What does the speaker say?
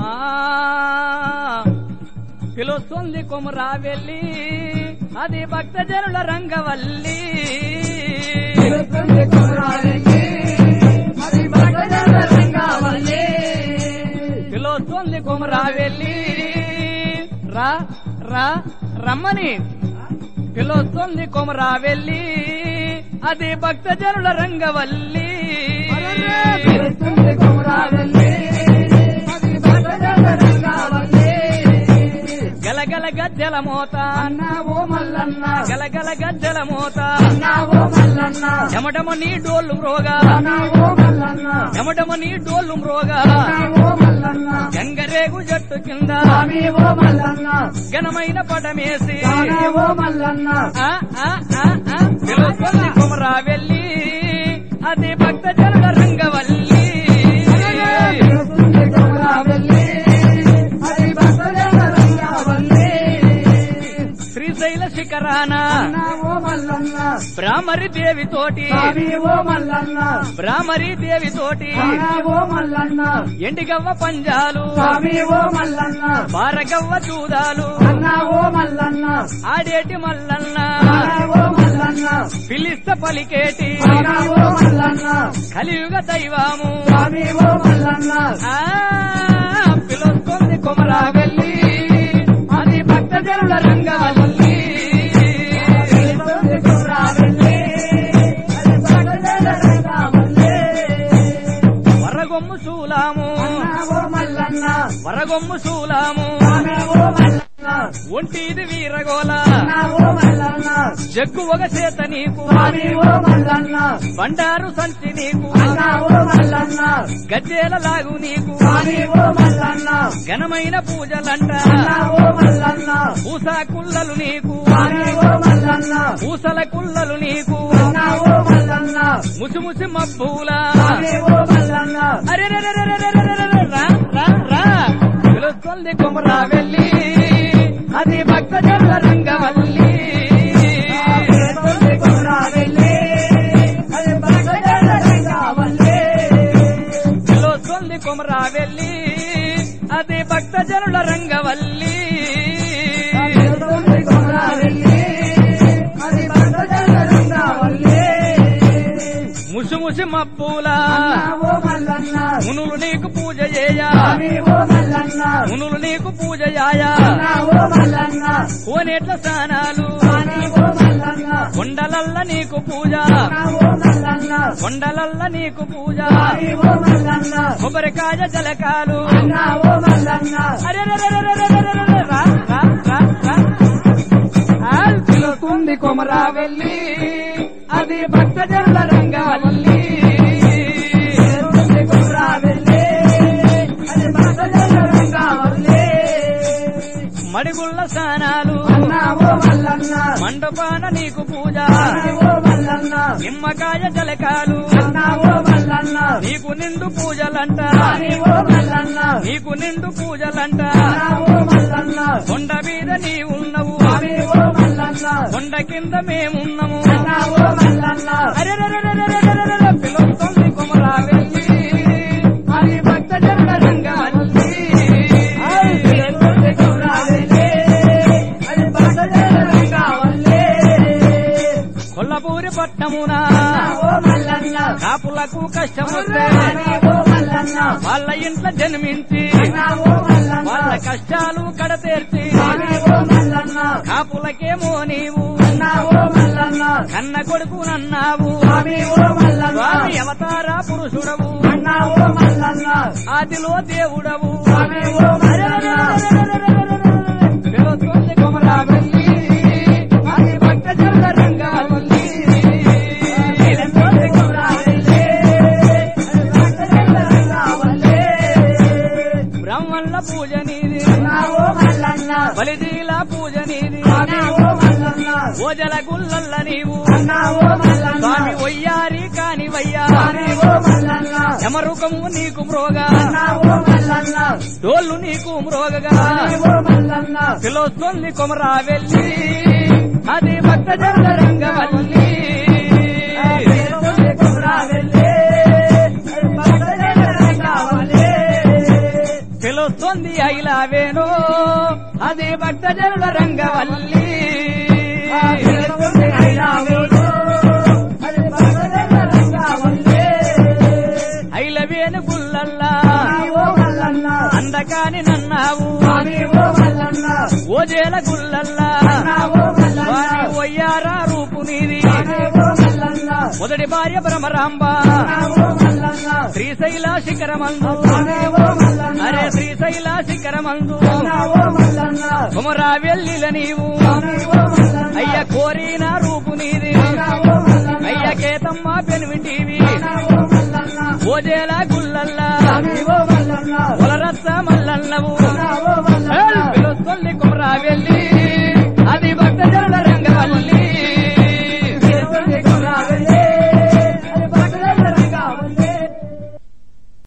పిలుస్తుంది కొమురా వెళ్ళి అది భక్తజనుల రంగవల్లి పిలుస్తుంది కుమరావెల్లి అది భక్తజన రంగవల్లి పిలుస్తుంది కొమురా వెళ్ళి రా రా రమ్మని పిలుస్తుంది కొమురా వెళ్ళి అది భక్తజనుల రంగవల్లి పిలుస్తుంది కుమరావెల్లి అది భక్తజన రంగవల్లి గలగల గజ్జల మోత అన్నా ఓ మల్లన్న గలగల గజ్జల మోత అన్నా ఓ మల్లన్న ఎమటమ నీ డోళ్ళు మ్రోగా అన్నా ఓ మల్లన్న ఎమటమ నీ డోళ్ళు మ్రోగా అన్నా ఓ మల్లన్న గంగరేగు జట్టు కింద స్వామి ఓ మల్లన్న ఘనమైన పటమేసి స్వామి ఓ మల్లన్న ఆ, ఆ, ఆ, ఆ, పిలుస్తుంది కుమరా వెళ్ళి అది భక్త జనుల రంగవల్లి పిలుస్తుంది కుమరావెల్లి అది భక్తజన రంగవల్లి శ్రీశైల శిఖరాన అన్నా ఓ మల్లన్న బ్రాహ్మరి దేవి తోటి స్వామి ఓ మల్లన్న బ్రాహ్మరి దేవి తోటి అన్నా ఓ మల్లన్న ఎండిగవ్వ పంజాలు స్వామి ఓ మల్లన్న బారగవ్వ చూదాలు అన్నా ఓ మల్లన్న ఆడేటి మల్లన్న అన్నా ఓ మల్లన్న పిలిస్త పలికేటి అన్నా ఓ మల్లన్న కలియుగ దైవము స్వామి ఓ మల్లన్న ఆ పిలుస్తుంది కుమరా వెళ్ళి అది భక్త జనుల రంగవల్లి పిలుస్తుంది కుమరావెల్లి అది భక్తజన రంగవల్లి వరగొమ్ము శూలాము అన్నా ఓ మల్లన్న వరగొమ్ము శూలాము స్వామి ఓ మల్లన్న ఒంటిది వీరగోల అన్నా ఓ మల్లన్న జగ్గు ఒక చేత నీకు స్వామి ఓ మల్లన్న బండారు సంచి నీకు అన్నా ఓ మల్లన్న గజ్జేల లాగు నీకు స్వామి ఓ మల్లన్న ఘనమైన పూజలంట అన్నా ఓ మల్లన్న పూసా కుల్లలు నీకు స్వామి ఓ మల్లన్న పూసల కుల్లలు నీకు అన్నా ఓ మల్లన్న ముసిముసి మబ్బుల స్వామి ఓ మల్లన్న అరే రే రే రే రే రే రే రే రే రా రా రా పిలుస్తుంది కుమరా వెళ్ళి అది భక్త జనుల రంగవల్లి పిలుస్తుంది కుమరావెల్లి అది భక్తజన రంగవల్లి పిలుస్తుంది కుమరా వెళ్ళి అది భక్త జనుల రంగవల్లి పిలుస్తుంది కుమరావెల్లి అది భక్తజన రంగవల్లి ముసిముసి మబ్బుల అన్నా ఓ మల్లన్న మునులు నీకు పూజ చేయ స్వామి ఓ మల్లన్న మునులు నీకు పూజ యాయా అన్నా ఓ మల్లన్న కోనేట్ల స్నానాలు స్వామి ఓ మల్లన్న కొండలల్ల నీకు పూజ అన్నా ఓ మల్లన్న కొండలల్ల నీకు పూజ స్వామి ఓ మల్లన్న కొబ్బరికాయ జలకాలు అన్నా ఓ మల్లన్న అరే రే రే రే రే రే రే రే రే రా రా రా రా ఆ, పిలుస్తుంది కొమరా వెళ్ళి అది భక్త జనుల రంగవల్లి పిలుస్తుంది కుమరావెల్లి అది భక్తజన రంగవల్లి మడిగుళ్ళ స్నానాలు అన్నా ఓ మల్లన్న మండపాన నీకు పూజ స్వామి ఓ మల్లన్న నిమ్మకాయ జలకాలు అన్నా ఓ మల్లన్న నీకు నిండు పూజలంట స్వామి ఓ మల్లన్న నీకు నిండు పూజలంట అన్నా ఓ మల్లన్న కొండ మీద నీ ఉన్నవు స్వామి ఓ మల్లన్న కొండ కింద మేమున్నాము అన్నా ఓ మల్లన్న అరే రే రే రే రే రే రే రే రే పిలుస్తుంది కొమరా వెళ్ళి అది భక్త జనుల రంగవల్లి పిలుస్తుంది కుమరావెల్లి అది భక్తజన రంగవల్లి కొల్లపూరి పట్టమున అన్నా ఓ మల్లన్న కాపులకు కష్టమొస్తే స్వామి ఓ మల్లన్న వాళ్ళ ఇంట్లో జన్మించి అన్నా ఓ మల్లన్న వాళ్ళ కష్టాలు కడతీర్చి స్వామి ఓ మల్లన్న కాపులకేమో నీవు అన్నా ఓ మల్లన్న కన్న కొడుకునన్నావు స్వామి ఓ మల్లన్న స్వామి అవతార పురుషుడవు అన్నా ఓ మల్లన్న ఆదిలో దేవుడవు స్వామి ఓ మల్లన్న పిలుస్తుంది కొమరా వెళ్ళి అది భక్త జనుల రంగవల్లి పిలుస్తుంది కుమరావెల్లి అది భక్తజన రంగవల్లి బ్రహ్మల్ల పూజ నీది అన్నా ఓ మల్లన్న బలిజీల పూజ నీది స్వామి ఓ మల్లన్న ఓజల గుల్లల్ల నీవు అన్నా ఓ మల్లన్న స్వామి ఒయ్యారి కానివయ్యా స్వామి ఓ మల్లన్న యమరుకము నీకు మ్రోగా అన్నా ఓ మల్లన్న డోళ్ళు నీకు మ్రోగగా స్వామి ఓ మల్లన్న పిలుస్తుంది కొమరా వెళ్ళి అది భక్త జనుల రంగవల్లి పిలుస్తుంది కుమరావెల్లి అది భక్తజన రంగవల్లి వస్తుంది ఐలావేణు అది భక్తజనుల రంగవల్లి ఆ వెలుగుంది ఐలావేణు, అది భక్తజనుల రంగవల్లి. ఐలవేణు గుల్లల్లా స్వామి ఓ మల్లన్న, అందకాని నన్నావు స్వామి ఓ మల్లన్న, ఓజేల గుల్లల్లా అన్నా ఓ మల్లన్న, వారి ఒయ్యారా రూపు నీది స్వామి ఓ మల్లన్న, మొదటి భార్య భ్రమరాంబ అన్నా ఓ మల్లన్న, శ్రీశైల శిఖరమందు స్వామి ఓ మల్లన్న, అరే శ్రీశైల శిఖరమందు అన్నా ఓ మల్లన్న, కుమరా వెల్లిల నీవు స్వామి ఓ మల్లన్న, అయ్య కోరిన రూపు నీది అన్నా ఓ మల్లన్న, అయ్య కేతమ్మ పెనుమిటివి అన్నా ఓ మల్లన్న, ఓజేల గుల్లల్లా